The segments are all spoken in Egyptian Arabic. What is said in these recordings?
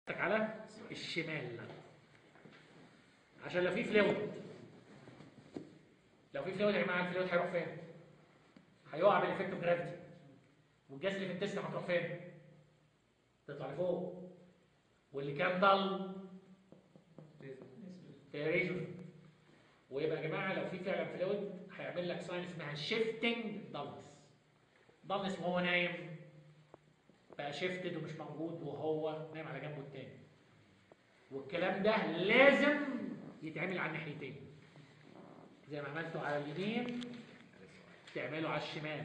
على الشمال عشان لو في فلويد لو في فلويد يا جماعه الفلويد هيروح فين؟ هيقع بالافكت اوف جرافيتي والجاز اللي في التستم هتروح فين؟ تطلع لفوق واللي كان ضل تيريزون ويبقى يا جماعه لو في فعلا فلويد هيعمل لك ساين اسمها شيفتنج دالنس دالنس وهو نايم بقى شيفتد ومش موجود وهو نايم على جنبه التاني والكلام ده لازم يتعمل على الناحيتين زي ما عملته على اليمين تعمله على الشمال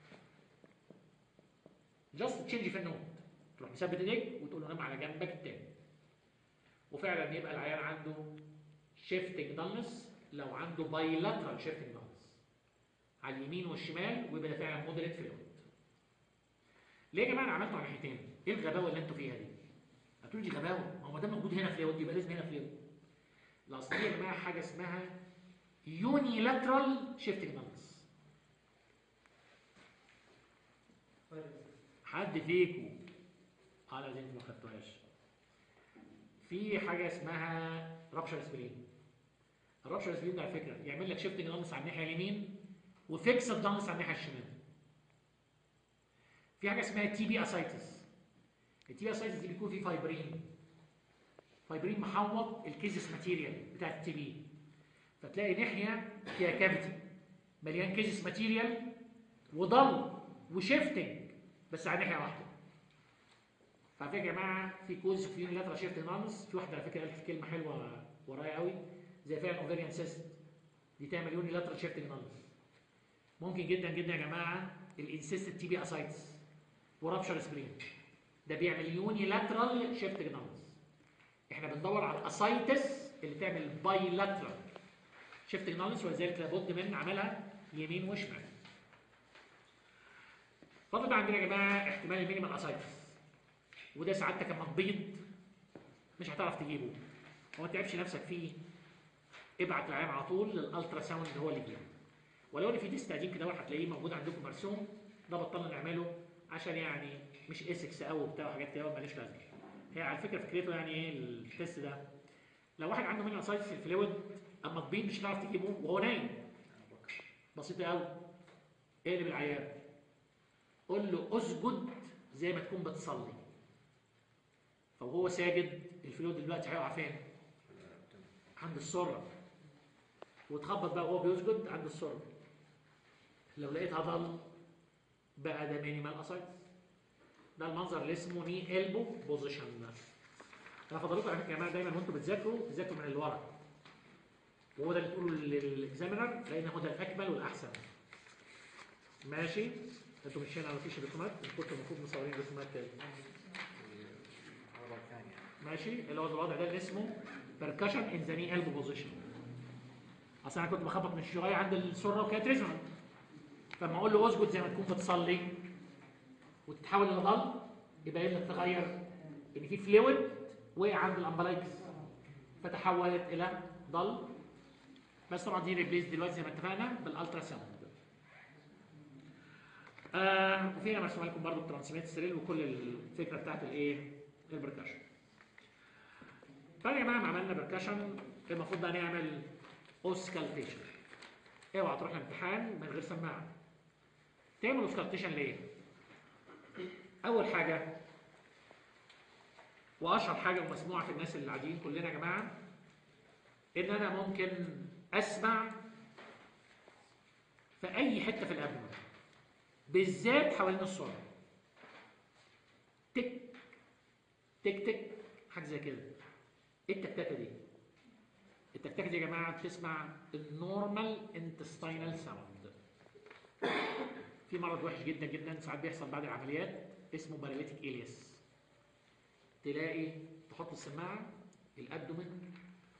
جاست تشينج في النوت تروح مثبت ايديك وتقول له نام على جنبك التاني وفعلا يبقى العيان عنده شيفتنج دالنس لو عنده بايلاترال شيفتنج دالنس على اليمين والشمال ويبقى ده فعلا مودريت فلويد ليه يا جماعه انا عملته على ناحيتين ايه الغباوه اللي انتوا فيها دي هتقول دي غباوه ما هو ما دام موجود هنا فلويد يبقى لازم هنا فلويد الاصل دي يا جماعه حاجه اسمها يونيلاترال شيفتنج دالنس حد فيكم اه لا دي انتوا ما خدتوهاش في حاجه اسمها رابشر سبرين الرابشر سبرين ده على فكره يعمل لك شيفتنج دالنس على الناحيه اليمين وفيكس دالنس على الناحيه الشمال في حاجه اسمها تي بي اسايتس التي بي اسايتس دي بيكون فيه فايبرين فايبرين محوط الكيزس ماتيريال بتاعت التي بي فتلاقي ناحيه فيها كافيتي مليان كيزس ماتيريال وضل وشيفتنج بس على ناحيه واحده فعلى فكره يا جماعه في كوز في يونيلاترال شيفتنج دالنس في واحده على فكره قالت كلمه حلوه ورايا قوي زي فعلا اوفيريان سيست دي تعمل يونيلاترال شيفتنج دالنس ممكن جدا جدا يا جماعه الانسيست تي بي اسايتس ورابشر سبرين ده بيعمل يونيلاترال شيفتنج دالنس احنا بندور على الاسايتس اللي تعمل بايلاترال شيفتنج دالنس ولذلك لابد من عملها يمين وشمال فاضل بقى عندنا يا جماعه احتمال المينيمال اسايتس وده سعادتك لما تبيض مش هتعرف تجيبه وما تعبش نفسك فيه ابعت العيان على طول للالترا ساوند هو اللي يجيبه ولو ان في تيست قديم كده هتلاقيه موجود عندكم مرسوم ده بطلنا نعمله عشان يعني مش اسكس قوي وبتاع وحاجات كده ماليش لازمه هي على فكره فكرته يعني ايه التيست ده لو واحد عنده مينيمال اسايتس في الفلويد اما تبيض مش هتعرف تجيبه وهو نايم بسيطه قوي اقلب العيان قول له اسجد زي ما تكون بتصلي فوهو ساجد الفلويد دلوقتي هيقع فين؟ عند السره وتخبط بقى وهو بيسجد عند السره لو لقيتها ضل بقى ده مينيمال اسايتس ده المنظر اللي اسمه ني البو بوزيشن انا فضلكم على فكره يا جماعه دايما وانتم بتذاكروا تذاكروا من اللي ورا وهو ده اللي تقوله للاكزامينر لان هو ده الاكمل والاحسن ماشي انتوا مش هنا على فيش رسومات كنتوا المفروض مصورين رسومات كده ماشي اللي هو الوضع ده اللي اسمه بيركشن ان ذا ني البو بوزيشن اصل انا كنت بخبط من شويه عند السره وكانت ريزونانت فلما اقول له اسجد زي ما تكون بتصلي وتتحول الى ضل يبقى ايه اللي تغير ان في فلويد وقع عند الامبلايكس فتحولت الى ضل بس طبعا دي ريبليس دلوقتي زي ما اتفقنا بالالترا ساوند آه وفي هنا مرسوم لكم برضه الترانسميت سريل وكل الفكره بتاعت الايه البركشن طيب يا جماعه عملنا بركشن المفروض بقى نعمل اوسكالتيشن اوعى تروح الامتحان من غير سماعه تعمل اوسكالتيشن ليه اول حاجه واشهر حاجه ومسموعه في الناس اللي قاعدين كلنا يا جماعه ان انا ممكن اسمع في اي حته في الابدن بالذات حوالين السرعه تك تك تك حاجه زي كده ايه التكتكه دي التكتكه دي يا جماعه بتسمع النورمال انتستينال ساوند في مرض وحش جدا جدا ساعات بيحصل بعد العمليات اسمه باراليتيك الياس تلاقي تحط السماعه الابدومن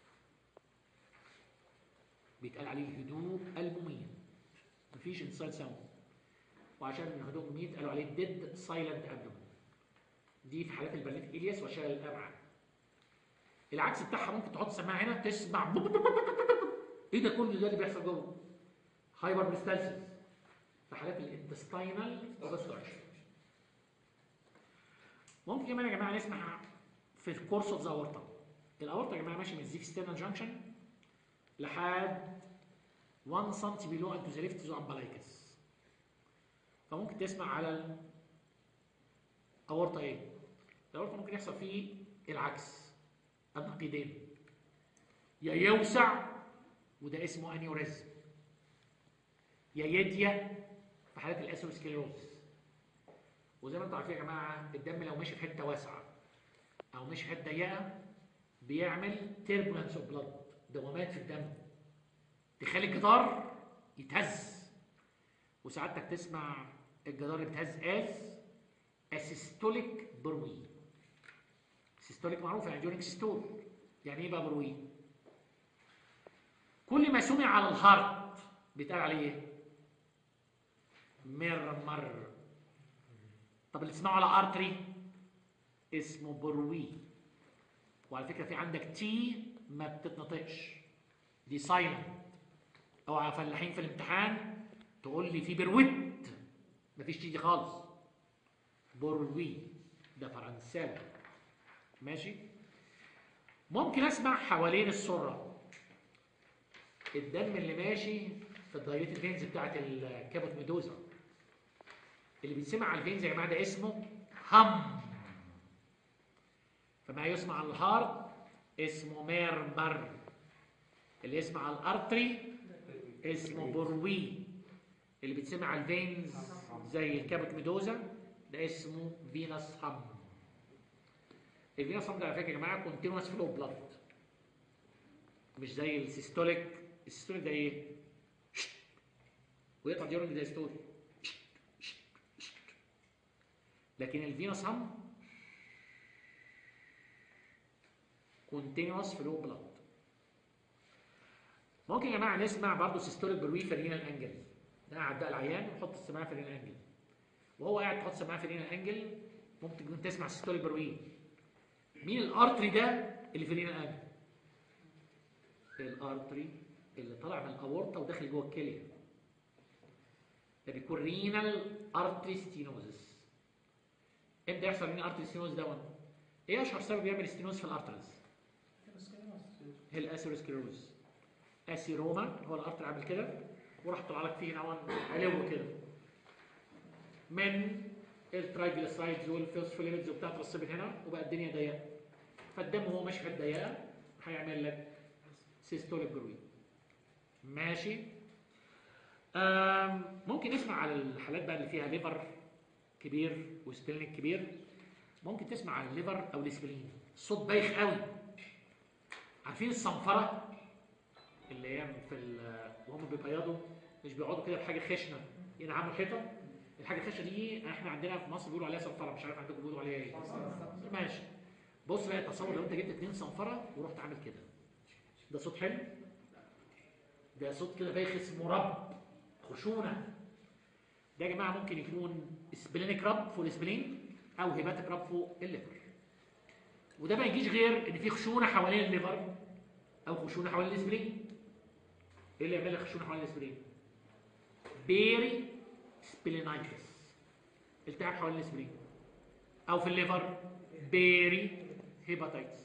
بيتقال عليه هدوء المميت مفيش انسايد ساوند وعشان الهدوء المميت قالوا عليه ديد سايلنت ابدومن دي في حالات الباراليتيك الياس وشلل الامعاء العكس بتاعها ممكن تحط سماعه هنا تسمع ايه ده كل ده اللي بيحصل جوه هايبر مستالسيس في حالات الانتستينال اوبستراكشن ممكن كمان يا جماعه نسمع في الكورس اوف ذا اورتا الاورتا يا جماعه ماشي من الزيف ستيرنال جانكشن لحد 1 سم بيلو انتو ذا ليفت ذو امبلايكس فممكن تسمع على الاورتا ايه الاورتا ممكن يحصل فيه العكس النقيضين يا يوسع وده اسمه انيوريزم يا يديا في حالات الاسوسكليروز وزي ما انتم عارفين يا جماعه الدم لو مشي في حته واسعه او مشي في حته ضيقه بيعمل تيربولانس اوف بلاد دوامات في الدم تخلي الجدار يتهز وسعادتك تسمع الجدار اللي بيتهز از اسيستوليك بروي سيستوليك معروفه يعني ديورنج سيستول يعني ايه بقى بروي كل ما سمع على الهارت بيتقال عليه ايه مرمر طب اللي تسمعه على ارتري اسمه بروي وعلى فكره في عندك تي ما بتتنطقش دي سايلنت اوعى فلاحين في الامتحان تقول لي في برويت مفيش تي دي خالص بروي ده فرنساوي ماشي ممكن اسمع حوالين السره الدم اللي ماشي في الدايريت الفينز بتاعت الكابوت ميدوزا اللي بيتسمع على الفينز يا جماعه ده اسمه هم فما يسمع على الهارت اسمه ميرمر اللي يسمع على الارتري اسمه بروي اللي بيتسمع على الفينز زي الكابوت ميدوزا ده اسمه فينس هم الفينس هم ده على فكره يا جماعه كونتينوس فلو بلاد مش زي السيستوليك السيستوليك ده ايه؟ ويقطع ديورنج دايستول لكن الفينوس هم كونتينوس فلو بلاد ممكن يا جماعه نسمع برضه سيستوليك بروي في الرينال انجل ده قاعد ده العيان ويحط السماعه في الرينال انجل وهو قاعد تحط السماعه في الرينال انجل ممكن تكون تسمع سيستوليك بروي مين الارتري ده اللي في الرينال انجل الارتري اللي طالع من الاورطه وداخل جوه الكليه ده بيكون رينال ارتري ستينوزس امتى يحصل رينال ارتري ستينوز دون ايه اشهر سبب يعمل ستينوز في الارترز هي الاسيروسكليروز اسيروما هو الارتر عامل كده وراح طلع لك فيه نوع علو كده من الترايجليسرايدز والفوسفوليبيدز وبتاع اترسبت هنا وبقى الدنيا ضيقه فالدم وهو ماشي في الضيقه هيعمل لك سيستوليك بروي ماشي آم، ممكن نسمع على الحالات بقى اللي فيها ليفر كبير وسبلينك كبير ممكن تسمع على الليفر او السبلين صوت بايخ قوي عارفين الصنفره اللي هي في ال- وهم بيبيضوا مش بيقعدوا كده بحاجه خشنه ينعموا الحيطه الحاجه الخشنه دي احنا عندنا في مصر بيقولوا عليها صنفره مش عارف عندكم بيقولوا عليها ايه ماشي بص بقى تصور لو انت جبت اتنين صنفره ورحت عامل كده ده صوت حلو ده صوت كده بايخ اسمه رب خشونه ده يا جماعه ممكن يكون سبلينيك رب فوق السبلين او هيباتيك رب فوق الليفر وده ما يجيش غير ان في خشونه حوالين الليفر او خشونه حوالين السبلين ايه اللي يعمل لك خشونه حوالين السبلين بيري سبلينايتس التهاب حوالين السبلين او في الليفر بيري هيباتيتس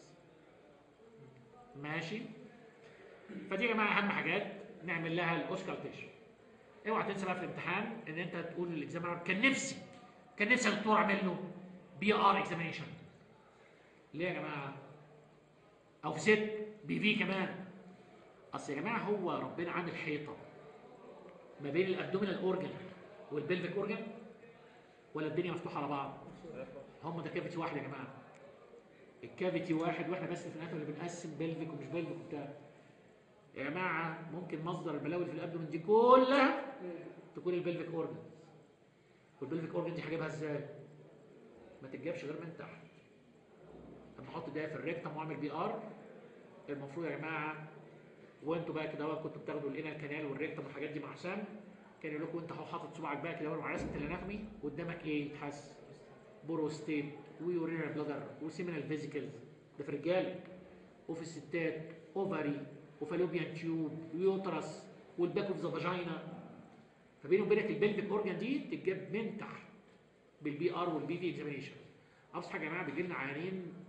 ماشي فدي يا جماعه اهم حاجات نعمل لها الاوسكالتيشن اوعى تنسى بقى في الامتحان ان انت تقول للاكزامينر كان نفسي كان نفسي يا دكتور اعمل له بي ار اكزامينيشن ليه يا جماعه او في ست بي في كمان اصل يا جماعه هو ربنا عامل حيطه ما بين الابدومينال اورجن والبلفيك اورجن ولا الدنيا مفتوحه على بعض هم ده كافيتي واحد يا جماعه الكافيتي واحد واحنا بس في الاخر اللي بنقسم بلفيك ومش بلفيك وبتاع يا جماعه ممكن مصدر البلاوي اللي في الابدومين دي كلها تكون البلفيك اورجن والبلفيك اورجن دي هجيبها ازاي؟ ما تتجابش غير من تحت لما احط ده في الريكتم واعمل بي ار المفروض يا جماعه وانتوا بقى كده كنتوا بتاخدوا الانال كانال والريكتم والحاجات دي مع حسام كان يقول لكم انت اهو حاطط صباعك بقى كده مع رسمه الاناتومي قدامك ايه يتحس بروستيت ويورينال بلادر وسيمينال فيزيكلز ده في الرجاله وفي الستات اوفري وفالوبيان تيوب ويوترس والباك اوف ذا فاجينا فبيني وبينك البلفيك اورجان دي تتجاب من تحت بالبي ار والبي في اكزامينيشن ابسط حاجه يا جماعه بيجي لنا عيانين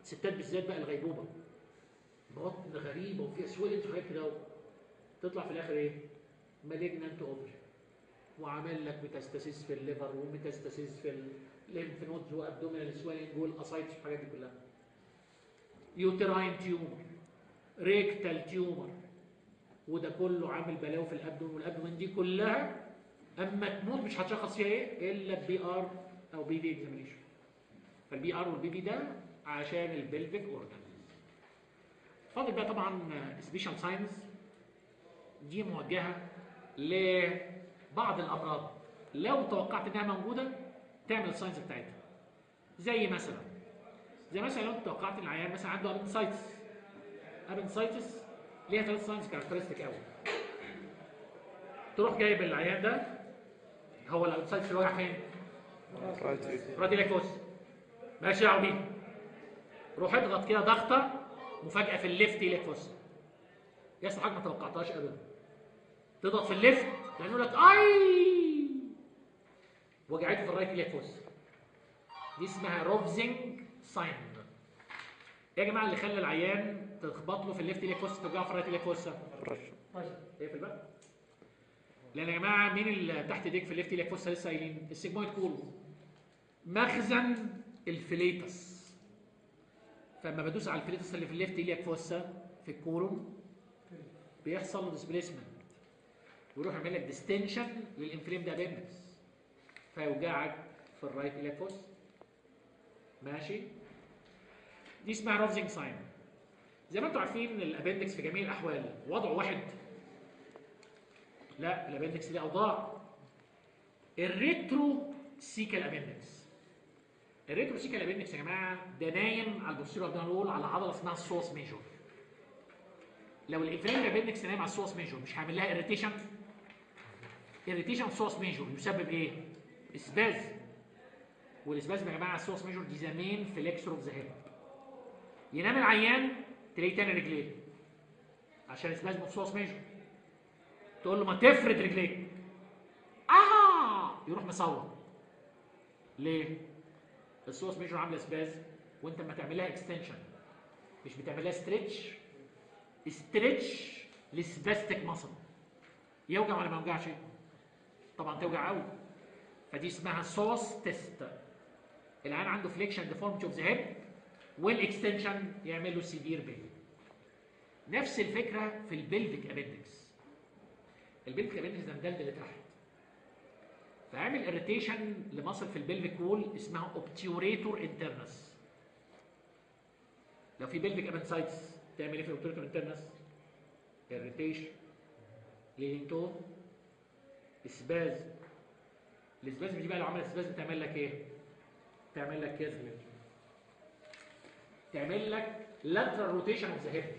ستات بالذات بقى الغيبوبه بطن غريبه وفيها سويلنج وحاجات كده اهو. تطلع في الاخر ايه؟ مالجنانت اوفري وعامل لك ميتاستاسيس في الليفر وميتاستاسيس في الليمف نودز وابدومينال سويلنج والاسايتس والحاجات دي كلها يوتراين تيومر ريكتال تيومر وده كله عامل بلاوي في الابدومين والابدومين دي كلها اما تموت مش هتشخص فيها ايه الا بي ار او بي في اكزامينيشن فالبي ار والبي في ده عشان البلفيك اورجان فاضل بقى طبعا سبيشال ساينس دي موجهه لبعض الامراض لو توقعت انها موجوده تعمل الساينس بتاعتها زي مثلا زي مثلا لو انت توقعت ان العيان مثلا عنده ابنسايتس ابنسايتس ليها ثلاث ساينس كاركترستيك قوي تروح جايب العيان ده هو الابنسايتس الوجع فين؟ رايت ايد راديلاكوس ماشي يا عميد روح اضغط كده ضغطه مفاجاه في الليفت ايليكوس يحصل حاجه ما توقعتهاش ابدا تضغط في الليفت لانه يقول لك اي وجعته في الرايت ايليكوس دي اسمها روفزنج ساين يا جماعه اللي خلى العيان تخبط له في الليفت ايليكوس توجعه في الرايت ايليكوس برشا ايه في البقى لان يا جماعه مين اللي تحت ايديك في الليفت ايليك لسه قايلين السيجمويد كولون مخزن الفليتس فلما بدوس على الفليتس اللي في الليفت ايليك فوسا في الكولون بيحصل له ديسبليسمنت ويروح يعمل لك ديستنشن للانفليم ده ابندكس فيوجعك في الرايت ايليك فوسا ماشي دي اسمها روفزنج ساين زي ما انتم عارفين الابندكس في جميع الاحوال وضعه واحد لا الابندكس ليه اوضاع الريترو سيكال ابندكس الريترو سيكال ابندكس يا جماعه ده نايم على البوستيريور ابدومينال وول على عضله اسمها السوس ميجور لو الانفلام ابندكس نايم على السوس ميجور مش هعمل لها اريتيشن اريتيشن سوس ميجور يسبب ايه اسباز والاسباز يا جماعه السوس ميجور دي زمان فليكسور اوف ذا هيب ينام العيان تلاقيه تاني رجليه عشان اسبازم اوف سوس ميجور تقول له ما تفرد رجليك اه يروح مصور ليه السوس ميجور عامله سباز وانت لما تعمل لها اكستنشن مش بتعمل لها ستريتش ستريتش لسباستيك مصل يوجع ولا ما يوجعش طبعا توجع قوي فدي اسمها سوس تيست العيان عنده فليكشن ديفورمتي اوف ذا هيد والاكستنشن يعمل له سيفير بين نفس الفكره في البلفيك ابندكس البلفيك ابندكس ده مدلدل لتحت فعامل اريتيشن لمصل في البلفيك وول اسمها اوبتيوريتور انترنس لو في بلفيك ابنسايتس تعمل ايه في الاوبتيوريتور انترنس اريتيشن ليدنج تو اسباز الاسباز دي بقى لو عملت اسباز بتعمل لك ايه تعمل لك كده تعمل لك lateral روتيشن اوف ذا هيب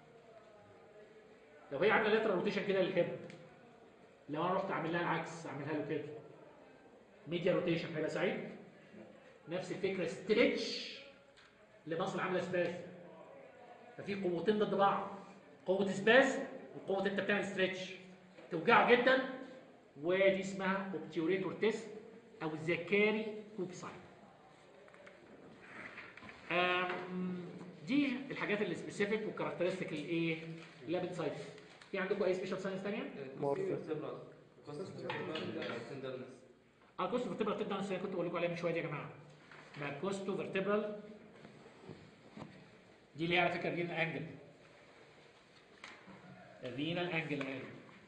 لو هي عامله lateral روتيشن كده للهيب لو انا رحت اعمل لها العكس اعملها له كده ميديا روتيشن هيبقى سعيد نفس الفكره ستريتش لمصل عامله سباز ففي قوتين ضد بعض قوه سباز وقوه انت بتعمل ستريتش توجعه جدا ودي اسمها اوبتيوريتور تيست او الزكاري كوب ساين أم، دي الحاجات اللي سبيسيفيك والكاركترستيك الايه لابن سايتس في عندكم اي سبيشال ساينس ثانيه مورفين الكوستو فيرتبرال تبدا انا كنت بقول لكم عليها من شويه دي يا جماعه ما الكوستو فيرتبرال دي اللي هي على فكره الرينال انجل الرينال انجل اهي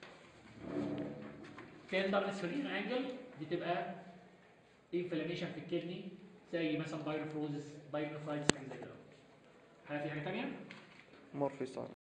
تندرنس في الرينال انجل دي تبقى انفلاميشن في الكدني زي مثلا بايروفروزس بايروفرايتس حاجه زي كده هل في حاجه ثانيه؟ مورفي ساين